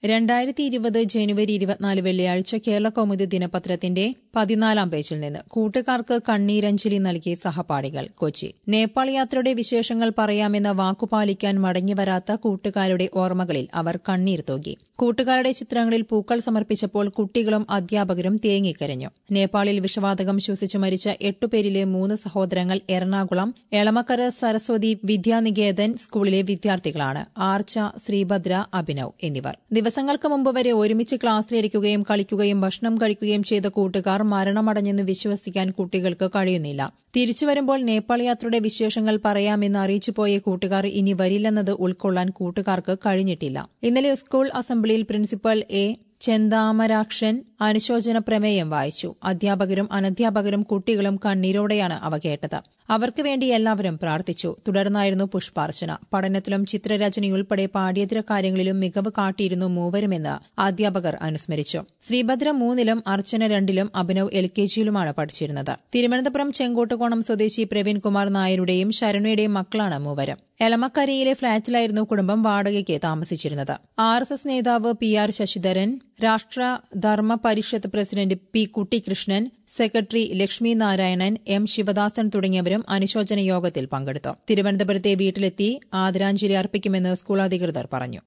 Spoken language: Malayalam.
രണ്ടായിരത്തി ഇരുപത് ജനുവരി ഇരുപത്തിനാല് വെള്ളിയാഴ്ച കേരള കൗമുദി ദിനപത്രത്തിന്റെ പതിനാലാം പേജിൽ നിന്ന് കൂട്ടുകാർക്ക് കണ്ണീരഞ്ജലി നൽകിയ സഹപാഠികൾ കൊച്ചി നേപ്പാൾ യാത്രയുടെ വിശേഷങ്ങൾ പറയാമെന്ന വാക്കുപാലിക്കാൻ മടങ്ങിവരാത്ത കൂട്ടുകാരുടെ ഓർമ്മകളിൽ അവർ കണ്ണീർ തൂകി കൂട്ടുകാരുടെ ചിത്രങ്ങളിൽ പൂക്കൾ സമർപ്പിച്ചപ്പോൾ കുട്ടികളും അധ്യാപകരും തേങ്ങിക്കരഞ്ഞു നേപ്പാളിൽ വിഷവാതകം ശ്വസിച്ചു മരിച്ച എട്ടുപേരിലെ മൂന്ന് സഹോദരങ്ങൾ എറണാകുളം എളമക്കര സരസ്വതി വിദ്യാനികേതൻ സ്കൂളിലെ വിദ്യാർത്ഥികളാണ് ആർച്ച ശ്രീഭദ്ര അഭിനവ് എന്നിവർ ദിവസങ്ങൾക്ക് മുമ്പ് വരെ ഒരുമിച്ച് ക്ലാസ്സിലിരിക്കുകയും കളിക്കുകയും ഭക്ഷണം കഴിക്കുകയും ചെയ്ത കൂട്ടുകാർ മരണമടഞ്ഞെന്ന് വിശ്വസിക്കാൻ കുട്ടികൾക്ക് കഴിയുന്നില്ല തിരിച്ചു വരുമ്പോൾ നേപ്പാൾ യാത്രയുടെ വിശേഷങ്ങൾ പറയാമെന്ന് അറിയിച്ചു പോയ കൂട്ടുകാർ ഇനി വരില്ലെന്നത് ഉൾക്കൊള്ളാൻ കൂട്ടുകാർക്ക് കഴിഞ്ഞിട്ടില്ല ഇന്നലെ സ്കൂൾ അസംബ്ലിയിൽ പ്രിൻസിപ്പൽ എ ചെന്താമരാക്ഷൻ അനുശോചന പ്രമേയം വായിച്ചു അധ്യാപകരും അനധ്യാപകരും കുട്ടികളും കണ്ണീരോടെയാണ് അവ കേട്ടത് അവർക്ക് വേണ്ടി എല്ലാവരും പ്രാർത്ഥിച്ചു തുടർന്നായിരുന്നു പുഷ്പാർച്ചന പഠനത്തിലും ചിത്രരചനയുൾപ്പെടെ പാഠ്യേതര കാര്യങ്ങളിലും മികവ് കാട്ടിയിരുന്നു മൂവരുമെന്ന് അധ്യാപകർ അനുസ്മരിച്ചു ശ്രീഭദ്ര മൂന്നിലും അർച്ചന രണ്ടിലും അഭിനവ് എൽ കെ ജിയിലുമാണ് പഠിച്ചിരുന്നത് തിരുവനന്തപുരം ചെങ്കോട്ടുകോണം സ്വദേശി പ്രവീൺ കുമാർ നായരുടെയും ശരണയുടെയും മക്കളാണ് മൂവരും എളമക്കരയിലെ ഫ്ളാറ്റിലായിരുന്നു കുടുംബം വാടകയ്ക്ക് താമസിച്ചിരുന്നത് ആർ എസ് എസ് നേതാവ് P R Sasidharan Rashtra Dharma Parishad president P Kuttikrishnan secretary Lakshmi Narayanan M Sivadasan തുടങ്ങിയവരും അനുശോചന യോഗത്തിൽ പങ്കെടുത്തു തിരുവനന്തപുരത്തെ വീട്ടിലെത്തി ആദരാഞ്ജലി അർപ്പിക്കുമെന്ന് സ്കൂൾ അധികൃതർ പറഞ്ഞു